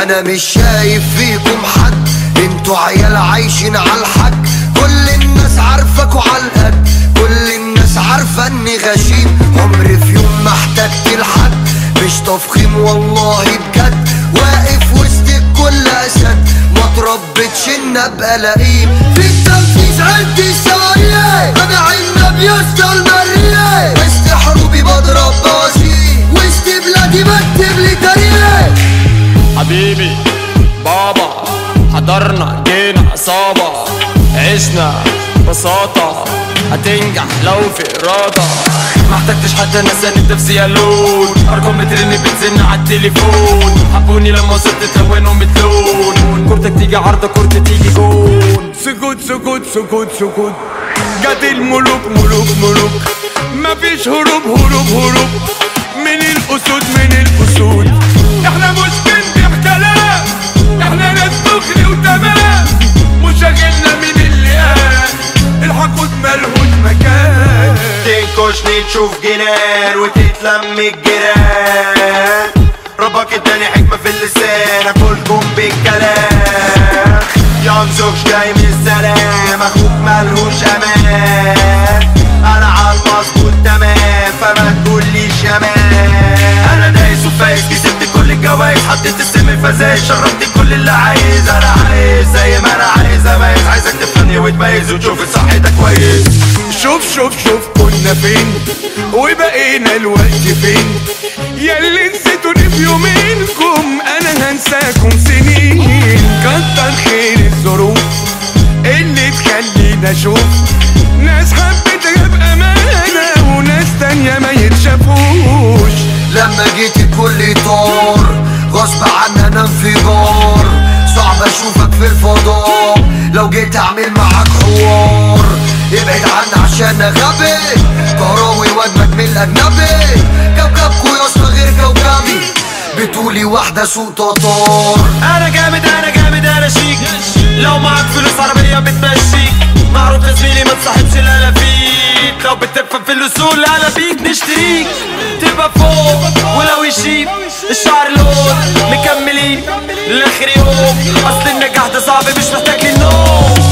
انا مش شايف فيكم حد انتوا عيال عايشين على الحق كل الناس عارفك وعالقد كل الناس عارفة اني غشيم عمري في يوم ما احتجت لحد مش تفخيم والله بجد واقف وسط الكل اسد ما تربتش ان ابقى لئيم في التنفيذ عندي سوايع انا عنب يا اسطى المرية وسط حروبي بضرب بوازيك وسط بلادي بكتب لي تاريخ حبيبي بابا حضرنا جينا عصابة عشنا بساطة هتنجح لو في إرادة ما احتجتش حتى ناس انت في سيالون ارقام بترن بتزن على التليفون حبوني لما وصلت تلونهم بتلون كورتك تيجي عارضة كورتي تيجي جون سكوت سكوت سكوت سكوت جت الملوك ملوك ملوك مفيش هروب هروب هروب من الاسود من الاسود احنا مش بنبيع كلام احنا ناس دغري وتمام مشاغلنا من اللي قال الحقود ملهوش مكان تنكشني تشوف جنان وتتلم الجيران ربك اداني حكمة في اللسان اكلكم بالكلام ينزغش جاي من السلام اخوك ملهوش امان انا عالمظبوط تمام فما تقوليش يا مان انا دايس وفايز كسبت كل الجوايز حطيت السم فزايز شربت كل اللي عايز انا عايز زي ما انا عايز اميز عايزك تفهمني وتميز وتشوف الصح ده كويس شوف شوف شوف كنا فين وبقينا الوقت فين ياللي نسيتوني في يومينكم انا هنساكم سنين كتر خير الظروف اللي تخلينا اشوف ناس حبيتها بامانه وناس تانية ما يتشافوش لما جيت الكل طار غصب عني انا انفجار صعب اشوفك في الفضاء لو جيت اعمل معاك حوار ابعد عني عشان غبي كراوي وجبك من الاجنبي كوكبكو يا اسطى غير كوكبي بتقولي واحدة سوق تطار انا جامد انا جامد انا شيك لو معاك فلوس عربية بتمشيك معروف يا زميلي ما تصاحبش الا فيك لو بتفهم في الاصول انا بيك نشتريك تبقى فوق ولو يشيب الشعر لون مكملين لاخر يوم اصل النجاح ده صعب مش محتاج للنوم